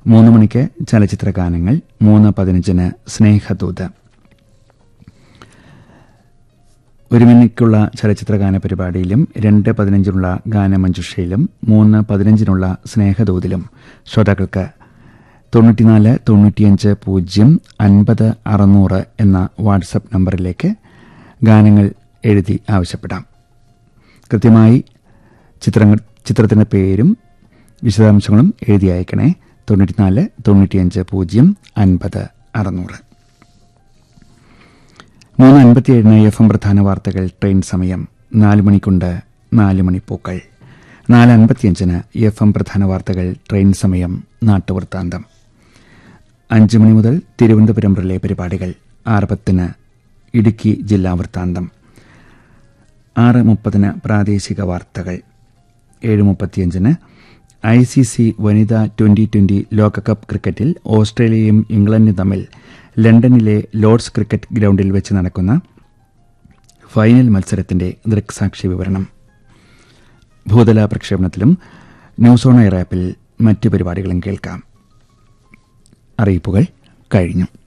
മൂന്ന് മണിക്ക് ചലച്ചിത്ര ഗാനങ്ങൾ മൂന്ന് പതിനഞ്ചിന് സ്നേഹദൂത് ഒരു മണിക്കുള്ള ചലച്ചിത്ര ഗാന പരിപാടിയിലും രണ്ട് പതിനഞ്ചിനുള്ള ഗാനമഞ്ജുഷയിലും മൂന്ന് പതിനഞ്ചിനുള്ള സ്നേഹദൂതിലും ശ്രോതാക്കൾക്ക് തൊണ്ണൂറ്റിനാല് തൊണ്ണൂറ്റിയഞ്ച് പൂജ്യം അൻപത് അറുന്നൂറ് എന്ന വാട്സപ്പ് നമ്പറിലേക്ക് ഗാനങ്ങൾ എഴുതി ആവശ്യപ്പെടാം കൃത്യമായി ചിത്രങ്ങൾ ചിത്രത്തിന്റെ പേരും വിശദാംശങ്ങളും എഴുതി അയക്കണേ തൊണ്ണൂറ്റിനാല് തൊണ്ണൂറ്റിയഞ്ച് പൂജ്യം അൻപത് അറുന്നൂറ് മൂന്ന് അൻപത്തിയേഴിന് എഫ് എം പ്രധാന വാർത്തകൾ ട്രെയിൻ സമയം നാല് മണിക്കുണ്ട് നാല് മണിപ്പൂക്കൾ നാല് അൻപത്തിയഞ്ചിന് എഫ് എം പ്രധാന വാർത്തകൾ ട്രെയിൻ സമയം നാട്ടുവൃത്താന്തം അഞ്ച് മണി മുതൽ തിരുവനന്തപുരം റിലേ പരിപാടികൾ ആറ് പത്തിന് ഇടുക്കി ജില്ലാ വൃത്താന്തം ആറ് മുപ്പതിന് പ്രാദേശിക വാർത്തകൾ ഏഴ് മുപ്പത്തിയഞ്ചിന് ഐ സി സി വനിതാ ട്വന്റി ട്വന്റി ലോകകപ്പ് ക്രിക്കറ്റിൽ ഓസ്ട്രേലിയയും ഇംഗ്ലണ്ടും തമ്മിൽ ലണ്ടനിലെ ലോർഡ്സ് ക്രിക്കറ്റ് ഗ്രൗണ്ടിൽ വെച്ച് നടക്കുന്ന ഫൈനൽ മത്സരത്തിന്റെ ദൃക്സാക്ഷി വിവരണം ഭൂതല പ്രക്ഷേപണത്തിലും ന്യൂസ് ഓൺ എയർ ആപ്പിൽ മറ്റ് പരിപാടികളും കേൾക്കാം അറിയിപ്പുകൾ കഴിഞ്ഞു